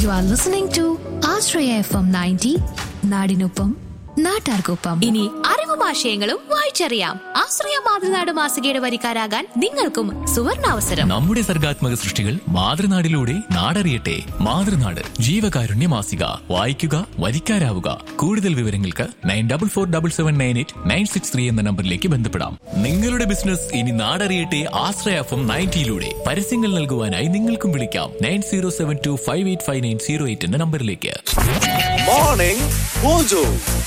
You are listening to Ashraya FM 90, നാടിനൊപ്പം നാട്ടാർക്കൊപ്പം ഇനി അറിവും ആശയങ്ങളും വായിച്ചറിയാം ആശ്രയ മാതൃനാട് മാസികയുടെ വരിക്കാരാകാൻ നിങ്ങൾക്കും സുവർണാവസരം നമ്മുടെ സർഗാത്മക സൃഷ്ടികൾ മാതൃനാടിലൂടെ നാടറിയട്ടെ മാതൃനാട് ജീവകാരുണ്യ മാസിക വായിക്കുക വരിക്കാരാവുക കൂടുതൽ വിവരങ്ങൾക്ക് nine double four double seven nine eight nine six three എന്ന നമ്പറിലേക്ക് ബന്ധപ്പെടാം നിങ്ങളുടെ ബിസിനസ് ഇനി നാടറിയട്ടെ ആശ്രയ എഫ് എം നയൻറ്റിയിലൂടെ പരസ്യങ്ങൾ നൽകുവാനായി നിങ്ങൾക്കും വിളിക്കാം nine zero seven two five eight five nine zero eight എന്ന നമ്പറിലേക്ക് മോർണിംഗ് മോജോ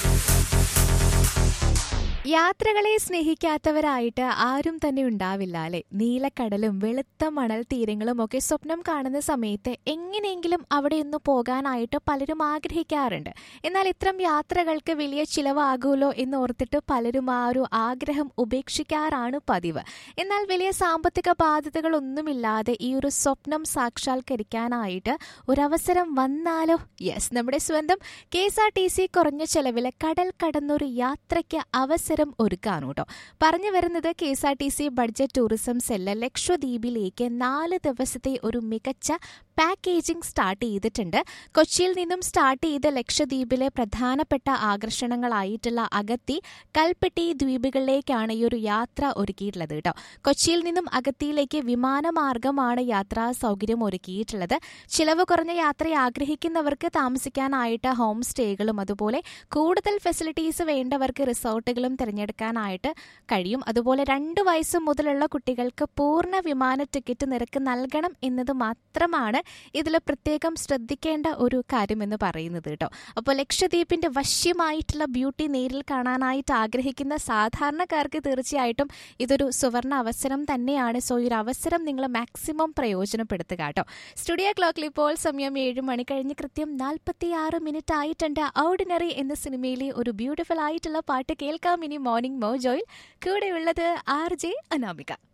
യാത്രകളെ സ്നേഹിക്കാത്തവരായിട്ട് ആരും തന്നെ ഉണ്ടാവില്ല അല്ലെ നീലക്കടലും വെളുത്ത മണൽ തീരങ്ങളും ഒക്കെ സ്വപ്നം കാണുന്ന സമയത്ത് എങ്ങനെയെങ്കിലും അവിടെ ഒന്ന് പോകാനായിട്ട് പലരും ആഗ്രഹിക്കാറുണ്ട് എന്നാൽ ഇത്തരം യാത്രകൾക്ക് വലിയ ചിലവാകുമല്ലോ എന്ന് ഓർത്തിട്ട് പലരും ആ ഒരു ആഗ്രഹം ഉപേക്ഷിക്കാറാണ് പതിവ് എന്നാൽ വലിയ സാമ്പത്തിക ബാധ്യതകളൊന്നുമില്ലാതെ ഈ ഒരു സ്വപ്നം സാക്ഷാത്കരിക്കാനായിട്ട് ഒരവസരം വന്നാലോ യെസ് നമ്മുടെ സ്വന്തം K S R T C കുറഞ്ഞ ചെലവിൽ കടൽ കടന്നൊരു യാത്രയ്ക്ക് അവസരം ഒരുക്കാണ് കേട്ടോ പറഞ്ഞു വരുന്നത് K S R T C budget tourism cell ലക്ഷദ്വീപിലേക്ക് നാല് ദിവസത്തെ ഒരു മികച്ച പാക്കേജിംഗ് സ്റ്റാർട്ട് ചെയ്തിട്ടുണ്ട് കൊച്ചിയിൽ നിന്നും സ്റ്റാർട്ട് ചെയ്ത് ലക്ഷദ്വീപിലെ പ്രധാനപ്പെട്ട ആകർഷണങ്ങളായിട്ടുള്ള അഗത്തി കൽപ്പെട്ടി ദ്വീപുകളിലേക്കാണ് ഈ ഒരു യാത്ര ഒരുക്കിയിട്ടുള്ളത് കേട്ടോ കൊച്ചിയിൽ നിന്നും അഗത്തിയിലേക്ക് വിമാനമാർഗമാണ് യാത്രാ സൗകര്യം ഒരുക്കിയിട്ടുള്ളത് ചിലവ് കുറഞ്ഞ യാത്ര ആഗ്രഹിക്കുന്നവർക്ക് താമസിക്കാനായിട്ട് ഹോം സ്റ്റേകളും അതുപോലെ കൂടുതൽ ഫെസിലിറ്റീസ് വേണ്ടവർക്ക് റിസോർട്ടുകളും തിരഞ്ഞെടുക്കാനായിട്ട് കഴിയും അതുപോലെ രണ്ട് വയസ്സ് മുതലുള്ള കുട്ടികൾക്ക് പൂർണ്ണ വിമാന ടിക്കറ്റ് നിരക്ക് നൽകണം എന്നത് മാത്രമാണ് ഇതിൽ പ്രത്യേകം ശ്രദ്ധിക്കേണ്ട ഒരു കാര്യമെന്ന് പറയുന്നത് കേട്ടോ അപ്പോൾ ലക്ഷദ്വീപിന്റെ വശ്യമായിട്ടുള്ള ബ്യൂട്ടി നേരിൽ കാണാനായിട്ട് ആഗ്രഹിക്കുന്ന സാധാരണക്കാർക്ക് തീർച്ചയായിട്ടും ഇതൊരു സുവർണ അവസരം തന്നെയാണ് സോ ഈ ഒരു അവസരം നിങ്ങൾ മാക്സിമം പ്രയോജനപ്പെടുത്തുക കേട്ടോ സ്റ്റുഡിയോ ക്ലോക്കിൽ ഇപ്പോൾ സമയം ഏഴ് മണി കഴിഞ്ഞ് കൃത്യം നാൽപ്പത്തി ആറ് മിനിറ്റ് ആയിട്ടുണ്ട് ഓർഡിനറി എന്ന സിനിമയിലെ ഒരു ബ്യൂട്ടിഫുൾ ആയിട്ടുള്ള പാട്ട് കേൾക്കാം ഇനി മോർണിംഗ് മോജോയിൽ കൂടെയുള്ളത് ആർ ജെ അനാമിക